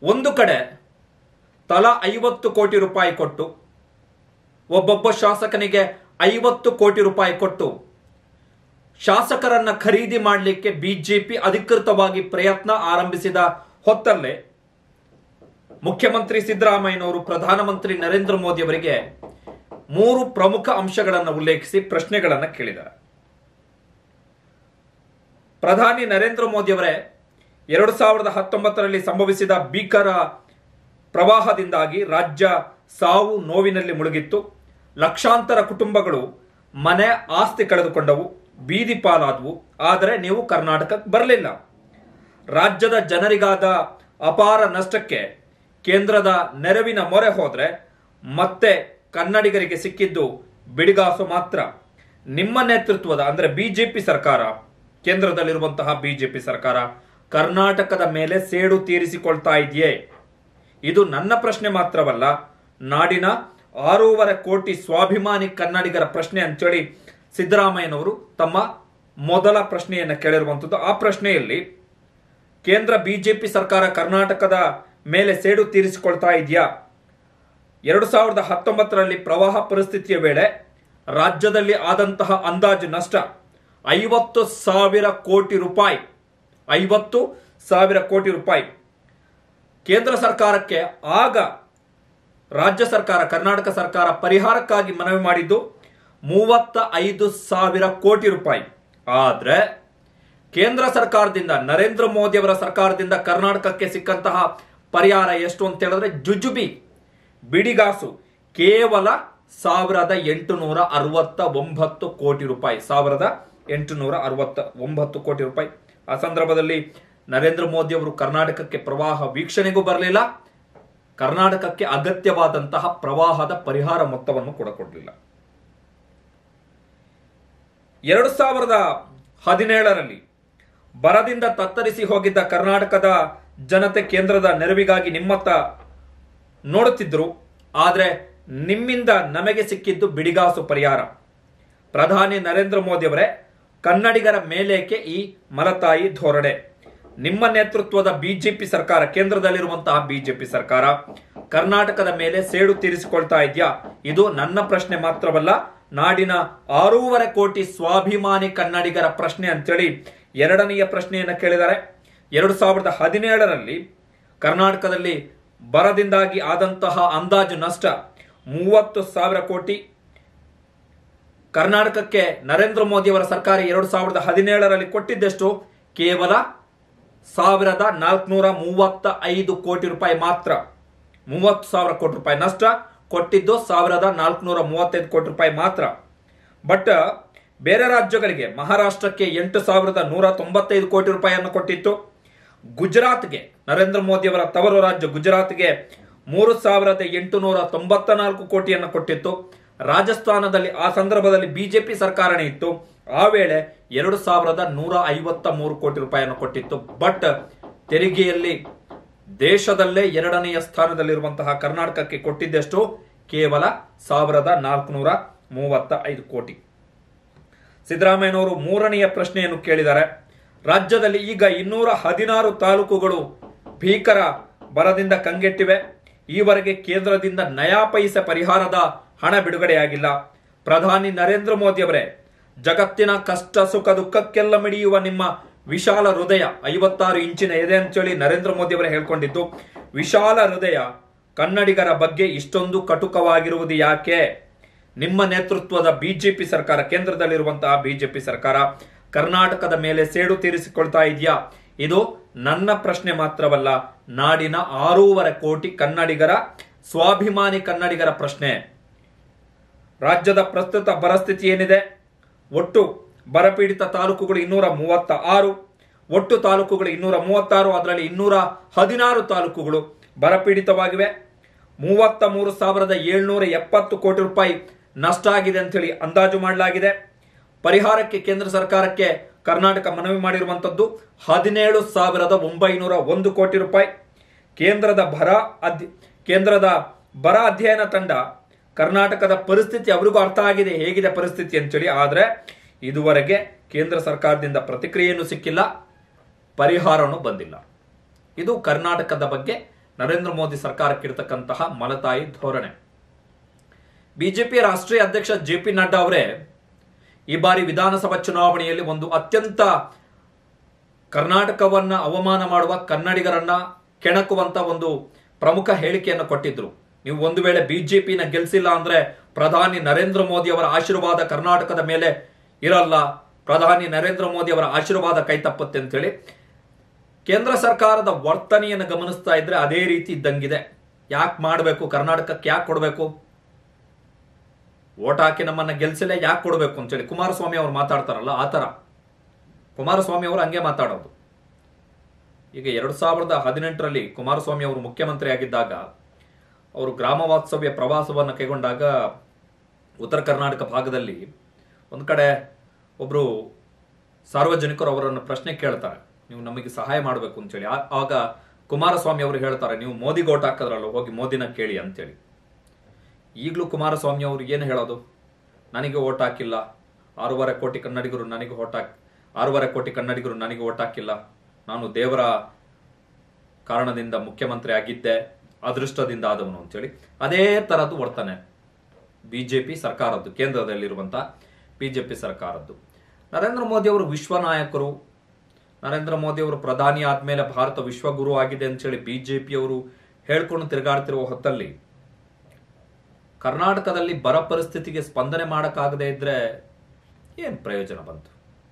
ಒಂದು ಕಡೆ ತಲಾ ಐವತ್ತು ಕೋಟಿ ರೂಪಾಯಿ ಕೊಟ್ಟು ಒಬ್ಬೊಬ್ಬ ಶಾಸಕನಿಗೆ ಐವತ್ತು ಕೋಟಿ ರೂಪಾಯಿ ಕೊಟ್ಟು ಶಾಸಕರನ್ನ ಖರೀದಿ ಮಾಡಲಿಕ್ಕೆ ಬಿಜೆಪಿ ಅಧಿಕೃತವಾಗಿ ಪ್ರಯತ್ನ ಆರಂಭಿಸಿದ ಹೊತ್ತಲ್ಲೇ ಮುಖ್ಯಮಂತ್ರಿ ಸಿದ್ದರಾಮಯ್ಯನವರು ಪ್ರಧಾನಮಂತ್ರಿ ನರೇಂದ್ರ ಮೋದಿ ಅವರಿಗೆ ಮೂರು ಪ್ರಮುಖ ಅಂಶಗಳನ್ನು ಉಲ್ಲೇಖಿಸಿ ಪ್ರಶ್ನೆಗಳನ್ನು ಕೇಳಿದ್ದಾರೆ ಪ್ರಧಾನಿ ನರೇಂದ್ರ ಮೋದಿ ಅವರೇ ಎರಡು ಸಾವಿರದ ಹತ್ತೊಂಬತ್ತರಲ್ಲಿ ಸಂಭವಿಸಿದ ಭೀಕರ ಪ್ರವಾಹದಿಂದಾಗಿ ರಾಜ್ಯ ಸಾವು ನೋವಿನಲ್ಲಿ ಮುಳುಗಿತ್ತು ಲಕ್ಷಾಂತರ ಕುಟುಂಬಗಳು ಮನೆ ಆಸ್ತಿ ಕಳೆದುಕೊಂಡವು ಬೀದಿ ಪಾಲಾದವು ಆದರೆ ನೀವು ಕರ್ನಾಟಕಕ್ಕೆ ಬರಲಿಲ್ಲ ರಾಜ್ಯದ ಜನರಿಗಾದ ಅಪಾರ ನಷ್ಟಕ್ಕೆ ಕೇಂದ್ರದ ನೆರವಿನ ಮೊರೆ ಹೋದ್ರೆ ಮತ್ತೆ ಕನ್ನಡಿಗರಿಗೆ ಸಿಕ್ಕಿದ್ದು ಬಿಡಿಗಾಸು ಮಾತ್ರ ನಿಮ್ಮ ನೇತೃತ್ವದ ಅಂದ್ರೆ ಬಿಜೆಪಿ ಸರ್ಕಾರ ಕೇಂದ್ರದಲ್ಲಿರುವಂತಹ ಬಿಜೆಪಿ ಸರ್ಕಾರ ಕರ್ನಾಟಕದ ಮೇಲೆ ಸೇಡು ತೀರಿಸಿಕೊಳ್ತಾ ಇದೆಯೇ ಇದು ನನ್ನ ಪ್ರಶ್ನೆ ಮಾತ್ರವಲ್ಲ ನಾಡಿನ ಆರೂವರೆ ಕೋಟಿ ಸ್ವಾಭಿಮಾನಿ ಕನ್ನಡಿಗರ ಪ್ರಶ್ನೆ ಅಂತೇಳಿ ಸಿದ್ದರಾಮಯ್ಯನವರು ತಮ್ಮ ಮೊದಲ ಪ್ರಶ್ನೆಯನ್ನು ಕೇಳಿರುವಂಥದ್ದು ಆ ಪ್ರಶ್ನೆಯಲ್ಲಿ ಕೇಂದ್ರ ಬಿಜೆಪಿ ಸರ್ಕಾರ ಕರ್ನಾಟಕದ ಮೇಲೆ ಸೇಡು ತೀರಿಸಿಕೊಳ್ತಾ ಇದೆಯಾ ಎರಡು ಸಾವಿರದ ಹತ್ತೊಂಬತ್ತರಲ್ಲಿ ಪ್ರವಾಹ ಪರಿಸ್ಥಿತಿಯ ವೇಳೆ ರಾಜ್ಯದಲ್ಲಿ ಆದಂತಹ ಅಂದಾಜು ನಷ್ಟ ಐವತ್ತು ಸಾವಿರ ಕೋಟಿ ರೂಪಾಯಿ ಐವತ್ತು ಸಾವಿರ ಕೋಟಿ ರೂಪಾಯಿ ಕೇಂದ್ರ ಸರ್ಕಾರಕ್ಕೆ ಆಗ ರಾಜ್ಯ ಸರ್ಕಾರ ಕರ್ನಾಟಕ ಸರ್ಕಾರ ಪರಿಹಾರಕ್ಕಾಗಿ ಮನವಿ ಮಾಡಿದ್ದು ಮೂವತ್ತ ಐದು ಸಾವಿರ ಕೋಟಿ ರೂಪಾಯಿ ಆದ್ರೆ ಕೇಂದ್ರ ಸರ್ಕಾರದಿಂದ ನರೇಂದ್ರ ಮೋದಿ ಅವರ ಸರ್ಕಾರದಿಂದ ಕರ್ನಾಟಕಕ್ಕೆ ಸಿಕ್ಕಂತಹ ಪರಿಹಾರ ಎಷ್ಟು ಅಂತ ಹೇಳಿದ್ರೆ ಜುಜುಬಿ ಬಿಡಿಗಾಸು ಕೇವಲ ಸಾವಿರದ ಎಂಟುನೂರ ಅರವತ್ತ ಒಂಬತ್ತು ಕೋಟಿ ರೂಪಾಯಿ ಸಾವಿರದ ಎಂಟುನೂರ ಅರವತ್ತ ಒಂಬತ್ತು ಕೋಟಿ ರೂಪಾಯಿ ಆ ಸಂದರ್ಭದಲ್ಲಿ ನರೇಂದ್ರ ಮೋದಿ ಅವರು ಕರ್ನಾಟಕಕ್ಕೆ ಪ್ರವಾಹ ವೀಕ್ಷಣೆಗೂ ಬರಲಿಲ್ಲ ಕರ್ನಾಟಕಕ್ಕೆ ಅಗತ್ಯವಾದಂತಹ ಪ್ರವಾಹದ ಪರಿಹಾರ ಮೊತ್ತವನ್ನು ಕೂಡ ಕೊಡಲಿಲ್ಲ ಎರಡು ಸಾವಿರದ ಹದಿನೇಳರಲ್ಲಿ ಬರದಿಂದ ತತ್ತರಿಸಿ ಹೋಗಿದ್ದ ಕರ್ನಾಟಕದ ಜನತೆ ಕೇಂದ್ರದ ನೆರವಿಗಾಗಿ ನಿಮ್ಮತ್ತ ನೋಡುತ್ತಿದ್ದರು ಆದರೆ ನಿಮ್ಮಿಂದ ನಮಗೆ ಸಿಕ್ಕಿದ್ದು ಬಿಡಿಗಾಸು ಪರಿಹಾರ ಪ್ರಧಾನಿ ನರೇಂದ್ರ ಮೋದಿ ಅವರೇ ಕನ್ನಡಿಗರ ಮೇಲೇಕೆ ಈ ಮಲತಾಯಿ ಧೋರಣೆ ನಿಮ್ಮ ನೇತೃತ್ವದ ಬಿಜೆಪಿ ಸರ್ಕಾರ ಕೇಂದ್ರದಲ್ಲಿರುವಂತಹ ಬಿಜೆಪಿ ಸರ್ಕಾರ ಕರ್ನಾಟಕದ ಮೇಲೆ ಸೇಡು ತೀರಿಸಿಕೊಳ್ತಾ ಇದೆಯಾ ಇದು ನನ್ನ ಪ್ರಶ್ನೆ ಮಾತ್ರವಲ್ಲ ನಾಡಿನ ಆರೂವರೆ ಕೋಟಿ ಸ್ವಾಭಿಮಾನಿ ಕನ್ನಡಿಗರ ಪ್ರಶ್ನೆ ಅಂತೇಳಿ ಎರಡನೆಯ ಪ್ರಶ್ನೆಯನ್ನು ಕೇಳಿದ್ದಾರೆ ಎರಡು ಸಾವಿರದ ಹದಿನೇಳರಲ್ಲಿ ಕರ್ನಾಟಕದಲ್ಲಿ ಬರದಿಂದಾಗಿ ಆದಂತಹ ಅಂದಾಜು ನಷ್ಟ ಮೂವತ್ತು ಸಾವಿರ ಕೋಟಿ ಕರ್ನಾಟಕಕ್ಕೆ ನರೇಂದ್ರ ಮೋದಿ ಅವರ ಸರ್ಕಾರ ಎರಡು ಸಾವಿರದ ಹದಿನೇಳರಲ್ಲಿ ಕೊಟ್ಟಿದ್ದಷ್ಟು ಕೇವಲ ಸಾವಿರದ ನಾಲ್ಕುನೂರ ಮೂವತ್ತ ಐದು ಕೋಟಿ ರೂಪಾಯಿ ಮಾತ್ರ ಮೂವತ್ತು ಸಾವಿರ ಕೋಟಿ ರೂಪಾಯಿ ನಷ್ಟ ಕೊಟ್ಟಿದ್ದು ಸಾವಿರದ ನಾಲ್ಕುನೂರ ಮೂವತ್ತೈದು ಕೋಟಿ ರೂಪಾಯಿ ಮಾತ್ರ ಬಟ್ ಬೇರೆ ರಾಜ್ಯಗಳಿಗೆ ಮಹಾರಾಷ್ಟ್ರಕ್ಕೆ ಎಂಟು ಸಾವಿರದ ನೂರ ತೊಂಬತ್ತೈದು ಕೋಟಿ ರೂಪಾಯಿಯನ್ನು ಕೊಟ್ಟಿತ್ತು ಗುಜರಾತ್ಗೆ ನರೇಂದ್ರ ಮೋದಿ ಅವರ ತವರು ರಾಜ್ಯ ಗುಜರಾತ್ಗೆ ಮೂರು ಸಾವಿರದ ಎಂಟುನೂರ ತೊಂಬತ್ತ ನಾಲ್ಕು ಕೋಟಿಯನ್ನು ಕೊಟ್ಟಿತ್ತು ರಾಜಸ್ಥಾನದಲ್ಲಿ ಆ ಸಂದರ್ಭದಲ್ಲಿ ಬಿಜೆಪಿ ಸರ್ಕಾರನೇ ಇತ್ತು ಆ ವೇಳೆ ಎರಡು ಸಾವಿರದ ನೂರ ಐವತ್ತ ಮೂರು ಕೋಟಿ ರೂಪಾಯಿಯನ್ನು ಕೊಟ್ಟಿತ್ತು ಬಟ್ ತೆರಿಗೆಯಲ್ಲಿ ದೇಶದಲ್ಲೇ ಎರಡನೆಯ ಸ್ಥಾನದಲ್ಲಿರುವಂತಹ ಕರ್ನಾಟಕಕ್ಕೆ ಕೊಟ್ಟಿದ್ದಷ್ಟು ಕೇವಲ ಸಾವಿರದ ನಾಲ್ಕುನೂರ ಮೂವತ್ತ ಐದು ಕೋಟಿ ಸಿದ್ದರಾಮಯ್ಯನವರು ಮೂರನೆಯ ಪ್ರಶ್ನೆಯನ್ನು ಕೇಳಿದ್ದಾರೆ ರಾಜ್ಯದಲ್ಲಿ ಈಗ ಇನ್ನೂರ ಹದಿನಾರು ತಾಲೂಕುಗಳು ಭೀಕರ ಬರದಿಂದ ಕಂಗೆಟ್ಟಿವೆ ಈವರೆಗೆ ಕೇಂದ್ರದಿಂದ ನಯಾ ಪೈಸೆ ಪರಿಹಾರದ ಹಣ ಬಿಡುಗಡೆಯಾಗಿಲ್ಲ ಪ್ರಧಾನಿ ನರೇಂದ್ರ ಮೋದಿ ಅವರೇ ಜಗತ್ತಿನ ಕಷ್ಟ ಸುಖ ದುಃಖಕ್ಕೆಲ್ಲ ಮಿಡಿಯುವ ನಿಮ್ಮ ವಿಶಾಲ ಹೃದಯ ಐವತ್ತಾರು ಇಂಚಿನ ಎದೆ ಅಂತೇಳಿ ನರೇಂದ್ರ ಮೋದಿ ಅವರೇ ಹೇಳ್ಕೊಂಡಿದ್ದು ವಿಶಾಲ ಹೃದಯ ಕನ್ನಡಿಗರ ಬಗ್ಗೆ ಇಷ್ಟೊಂದು ಕಟುಕವಾಗಿರುವುದು ಯಾಕೆ ನಿಮ್ಮ ನೇತೃತ್ವದ ಬಿಜೆಪಿ ಸರ್ಕಾರ ಕೇಂದ್ರದಲ್ಲಿರುವಂತಹ ಬಿಜೆಪಿ ಸರ್ಕಾರ ಕರ್ನಾಟಕದ ಮೇಲೆ ಸೇಡು ತೀರಿಸಿಕೊಳ್ತಾ ಇದೆಯಾ ಇದು ನನ್ನ ಪ್ರಶ್ನೆ ಮಾತ್ರವಲ್ಲ ನಾಡಿನ ಆರೂವರೆ ಕೋಟಿ ಕನ್ನಡಿಗರ ಸ್ವಾಭಿಮಾನಿ ಕನ್ನಡಿಗರ ಪ್ರಶ್ನೆ ರಾಜ್ಯದ ಪ್ರಸ್ತುತ ಪರಿಸ್ಥಿತಿ ಏನಿದೆ ಒಟ್ಟು ಬರಪೀಡಿತ ತಾಲೂಕುಗಳು ಇನ್ನೂರ ಮೂವತ್ತ ಆರು ಒಟ್ಟು ತಾಲೂಕುಗಳು ಇನ್ನೂರ ಮೂವತ್ತಾರು ಅದರಲ್ಲಿ ಇನ್ನೂರ ಹದಿನಾರು ತಾಲೂಕುಗಳು ಬರಪೀಡಿತವಾಗಿವೆ ಮೂವತ್ತ ಮೂರು ಸಾವಿರದ ಏಳ್ನೂರ ಎಪ್ಪತ್ತು ಕೋಟಿ ರೂಪಾಯಿ ನಷ್ಟ ಆಗಿದೆ ಅಂತೇಳಿ ಅಂದಾಜು ಮಾಡಲಾಗಿದೆ ಪರಿಹಾರಕ್ಕೆ ಕೇಂದ್ರ ಸರ್ಕಾರಕ್ಕೆ ಕರ್ನಾಟಕ ಮನವಿ ಮಾಡಿರುವಂತದ್ದು ಹದಿನೇಳು ಸಾವಿರದ ಒಂಬೈನೂರ ಒಂದು ಕೋಟಿ ರೂಪಾಯಿ ಕೇಂದ್ರದ ಬರ ಅಧ್ಯ ಕೇಂದ್ರದ ಬರ ಅಧ್ಯಯನ ತಂಡ ಕರ್ನಾಟಕದ ಪರಿಸ್ಥಿತಿ ಅವರಿಗೂ ಅರ್ಥ ಆಗಿದೆ ಹೇಗಿದೆ ಪರಿಸ್ಥಿತಿ ಅಂತೇಳಿ ಆದ್ರೆ ಇದುವರೆಗೆ ಕೇಂದ್ರ ಸರ್ಕಾರದಿಂದ ಪ್ರತಿಕ್ರಿಯೆಯನ್ನು ಸಿಕ್ಕಿಲ್ಲ ಪರಿಹಾರನೂ ಬಂದಿಲ್ಲ ಇದು ಕರ್ನಾಟಕದ ಬಗ್ಗೆ ನರೇಂದ್ರ ಮೋದಿ ಸರ್ಕಾರಕ್ಕಿರ್ತಕ್ಕಂತಹ ಮಲತಾಯಿ ಧೋರಣೆ ಬಿಜೆಪಿ ರಾಷ್ಟ್ರೀಯ ಅಧ್ಯಕ್ಷ ಜೆ ಪಿ ನಡ್ಡಾ ಅವರೇ ಈ ಬಾರಿ ವಿಧಾನಸಭಾ ಚುನಾವಣೆಯಲ್ಲಿ ಒಂದು ಅತ್ಯಂತ ಕರ್ನಾಟಕವನ್ನ ಅವಮಾನ ಮಾಡುವ ಕನ್ನಡಿಗರನ್ನ ಕೆಣಕುವಂತ ಒಂದು ಪ್ರಮುಖ ಹೇಳಿಕೆಯನ್ನು ಕೊಟ್ಟಿದ್ರು ನೀವು ಒಂದು ವೇಳೆ ಬಿಜೆಪಿನ ಗೆಲ್ಸಿಲ್ಲ ಅಂದ್ರೆ ಪ್ರಧಾನಿ ನರೇಂದ್ರ ಮೋದಿ ಅವರ ಆಶೀರ್ವಾದ ಕರ್ನಾಟಕದ ಮೇಲೆ ಇರಲ್ಲ ಪ್ರಧಾನಿ ನರೇಂದ್ರ ಮೋದಿ ಅವರ ಆಶೀರ್ವಾದ ಕೈ ತಪ್ಪುತ್ತೆ ಅಂತೇಳಿ ಕೇಂದ್ರ ಸರ್ಕಾರದ ವರ್ತನೆಯನ್ನು ಗಮನಿಸ್ತಾ ಇದ್ರೆ ಅದೇ ರೀತಿ ಇದ್ದಂಗಿದೆ ಯಾಕೆ ಮಾಡಬೇಕು ಕರ್ನಾಟಕಕ್ಕೆ ಯಾಕೆ ಕೊಡಬೇಕು ಓಟ್ ಹಾಕಿ ನಮ್ಮನ್ನ ಗೆಲ್ಸಿಲ್ಲ ಯಾಕೆ ಕೊಡಬೇಕು ಅಂತೇಳಿ ಕುಮಾರಸ್ವಾಮಿ ಅವರು ಮಾತಾಡ್ತಾರಲ್ಲ ಆ ಥರ ಕುಮಾರಸ್ವಾಮಿ ಅವರು ಹಂಗೆ ಮಾತಾಡೋದು ಈಗ ಎರಡ್ ಸಾವಿರದ ಹದಿನೆಂಟರಲ್ಲಿ ಕುಮಾರಸ್ವಾಮಿ ಅವರು ಮುಖ್ಯಮಂತ್ರಿ ಆಗಿದ್ದಾಗ ಅವರು ಗ್ರಾಮ ವಾಸ್ತವ್ಯ ಪ್ರವಾಸವನ್ನು ಕೈಗೊಂಡಾಗ ಉತ್ತರ ಕರ್ನಾಟಕ ಭಾಗದಲ್ಲಿ ಒಂದು ಕಡೆ ಒಬ್ರು ಸಾರ್ವಜನಿಕರು ಅವರನ್ನು ಪ್ರಶ್ನೆ ಕೇಳ್ತಾರೆ ನೀವು ನಮಗೆ ಸಹಾಯ ಮಾಡಬೇಕು ಅಂತೇಳಿ ಆ- ಆಗ ಕುಮಾರಸ್ವಾಮಿ ಅವರು ಹೇಳ್ತಾರೆ ನೀವು ಮೋದಿಗೆ ಓಟ್ ಹಾಕಿದ್ರಲ್ಲ ಹೋಗಿ ಮೋದಿನ ಕೇಳಿ ಅಂತೇಳಿ ಈಗಲೂ ಕುಮಾರಸ್ವಾಮಿ ಅವರು ಏನು ಹೇಳೋದು ನನಗೆ ಓಟ್ ಹಾಕಿಲ್ಲ ಆರೂವರೆ ಕೋಟಿ ಕನ್ನಡಿಗರು ನನಗೆ ಓಟ್ ಹಾಕಿ ಆರೂವರೆ ಕೋಟಿ ಕನ್ನಡಿಗರು ನನಗೆ ಓಟ್ ಹಾಕಿಲ್ಲ ನಾನು ದೇವರ ಕಾರಣದಿಂದ ಮುಖ್ಯಮಂತ್ರಿ ಆಗಿದ್ದೆ ಅದೃಷ್ಟದಿಂದ ಆದವನು ಅಂತೇಳಿ ಅದೇ ತರದ್ದು ವರ್ತನೆ ಬಿಜೆಪಿ ಸರ್ಕಾರದ್ದು ಕೇಂದ್ರದಲ್ಲಿರುವಂಥ ಬಿಜೆಪಿ ಸರ್ಕಾರದ್ದು ನರೇಂದ್ರ ಮೋದಿ ಅವರು ವಿಶ್ವ ನಾಯಕರು ನರೇಂದ್ರ ಮೋದಿ ಅವರು ಪ್ರಧಾನಿ ಆದ್ಮೇಲೆ ಭಾರತ ವಿಶ್ವಗುರು ಆಗಿದೆ ಅಂತೇಳಿ ಬಿಜೆಪಿಯವರು ಹೇಳ್ಕೊಂಡು ತಿರುಗಾಡ್ತಿರುವ ಹೊತ್ತಲ್ಲಿ ಕರ್ನಾಟಕದಲ್ಲಿ ಬರ ಪರಿಸ್ಥಿತಿಗೆ ಸ್ಪಂದನೆ ಮಾಡಕ್ಕಾಗದೇ ಇದ್ರೆ ಏನ್ ಪ್ರಯೋಜನ ಬಂತು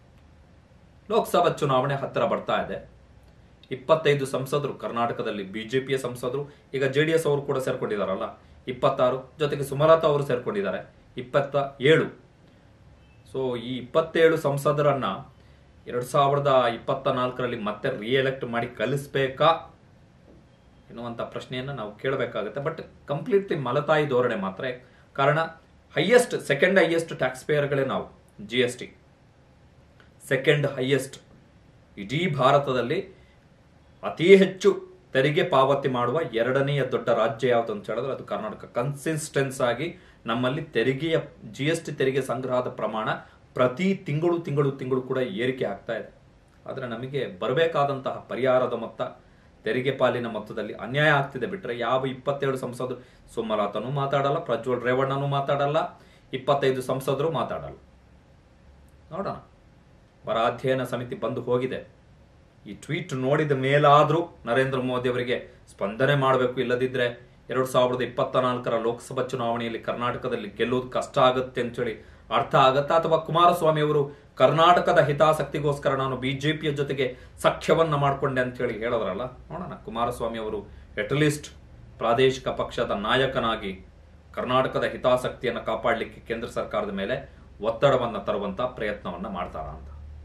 ಲೋಕಸಭಾ ಚುನಾವಣೆ ಹತ್ತಿರ ಬರ್ತಾ ಇದೆ ಇಪ್ಪತ್ತೈದು ಸಂಸದರು ಕರ್ನಾಟಕದಲ್ಲಿ ಬಿಜೆಪಿಯ ಸಂಸದರು ಈಗ ಜೆ ಡಿ ಎಸ್ ಅವರು ಕೂಡ ಸೇರ್ಕೊಂಡಿದಾರಲ್ಲ ಇಪ್ಪತ್ತಾರು ಜೊತೆಗೆ ಸುಮಲತಾ ಅವರು ಸೇರ್ಕೊಂಡಿದ್ದಾರೆ ಇಪ್ಪತ್ತ ಏಳು ಸೊ ಈ ಇಪ್ಪತ್ತೇಳು ಸಂಸದರನ್ನ ಎರಡ್ ಸಾವಿರದ ಇಪ್ಪತ್ತ ನಾಲ್ಕರಲ್ಲಿ ಮತ್ತೆ ರಿಎಲೆಕ್ಟ್ ಮಾಡಿ ಕಲಿಸ್ಬೇಕಾ ಎನ್ನುವಂಥ ಪ್ರಶ್ನೆಯನ್ನು ನಾವು ಕೇಳಬೇಕಾಗುತ್ತೆ ಬಟ್ ಕಂಪ್ಲೀಟ್ಲಿ ಮಲತಾಯಿ ಧೋರಣೆ ಮಾತ್ರ ಕಾರಣ ಹೈಯೆಸ್ಟ್ ಸೆಕೆಂಡ್ ಹೈಯೆಸ್ಟ್ ಟ್ಯಾಕ್ಸ್ ಪೇಯರ್ಗಳೇ ನಾವು G S T second highest ಇಡೀ ಭಾರತದಲ್ಲಿ ಅತಿ ಹೆಚ್ಚು ತೆರಿಗೆ ಪಾವತಿ ಮಾಡುವ ಎರಡನೆಯ ದೊಡ್ಡ ರಾಜ್ಯ ಯಾವುದು ಅಂತ ಹೇಳಿದ್ರೆ ಅದು ಕರ್ನಾಟಕ ಕನ್ಸಿಸ್ಟೆನ್ಸ್ ಆಗಿ ನಮ್ಮಲ್ಲಿ ತೆರಿಗೆಯ ಜಿ ಎಸ್ ಟಿ ತೆರಿಗೆ ಸಂಗ್ರಹದ ಪ್ರಮಾಣ ಪ್ರತಿ ತಿಂಗಳು ತಿಂಗಳು ತಿಂಗಳು ಕೂಡ ಏರಿಕೆ ಆಗ್ತಾ ಇದೆ ಆದರೆ ನಮಗೆ ಬರಬೇಕಾದಂತಹ ಪರಿಹಾರದ ಮೊತ್ತ ತೆರಿಗೆ ಪಾಲಿನ ಮೊತ್ತದಲ್ಲಿ ಅನ್ಯಾಯ ಆಗ್ತಿದೆ ಬಿಟ್ರೆ ಯಾವ ಇಪ್ಪತ್ತೇಳು ಸಂಸದರು ಸುಮಲತನೂ ಮಾತಾಡಲ್ಲ ಪ್ರಜ್ವಲ್ ರೇವಣ್ಣನೂ ಮಾತಾಡಲ್ಲ ಇಪ್ಪತ್ತೈದು ಸಂಸದರು ಮಾತಾಡಲ್ಲ ನೋಡೋಣ ಬರ ಅಧ್ಯಯನ ಸಮಿತಿ ಬಂದು ಹೋಗಿದೆ ಈ ಟ್ವೀಟ್ ನೋಡಿದ ಮೇಲಾದ್ರೂ ನರೇಂದ್ರ ಮೋದಿ ಅವರಿಗೆ ಸ್ಪಂದನೆ ಮಾಡಬೇಕು ಇಲ್ಲದಿದ್ರೆ ಎರಡ್ ಸಾವಿರದ ಇಪ್ಪತ್ತ ನಾಲ್ಕರ ಲೋಕಸಭಾ ಚುನಾವಣೆಯಲ್ಲಿ ಕರ್ನಾಟಕದಲ್ಲಿ ಗೆಲ್ಲುವುದು ಕಷ್ಟ ಆಗುತ್ತೆ ಅಂತೇಳಿ ಅರ್ಥ ಆಗತ್ತಾ ಅಥವಾ ಕುಮಾರಸ್ವಾಮಿ ಅವರು ಕರ್ನಾಟಕದ ಹಿತಾಸಕ್ತಿಗೋಸ್ಕರ ನಾನು ಬಿಜೆಪಿಯ ಜೊತೆಗೆ ಸಖ್ಯವನ್ನ ಮಾಡಿಕೊಂಡೆ ಅಂತೇಳಿ ಹೇಳೋದ್ರಲ್ಲ ನೋಡೋಣ ಕುಮಾರಸ್ವಾಮಿ ಅವರು ಅಟ್ಲೀಸ್ಟ್ ಪ್ರಾದೇಶಿಕ ಪಕ್ಷದ ನಾಯಕನಾಗಿ ಕರ್ನಾಟಕದ ಹಿತಾಸಕ್ತಿಯನ್ನು ಕಾಪಾಡಲಿಕ್ಕೆ ಕೇಂದ್ರ ಸರ್ಕಾರದ ಮೇಲೆ ಒತ್ತಡವನ್ನು ತರುವಂತ ಪ್ರಯತ್ನವನ್ನ ಮಾಡ್ತಾರ ಅಂತ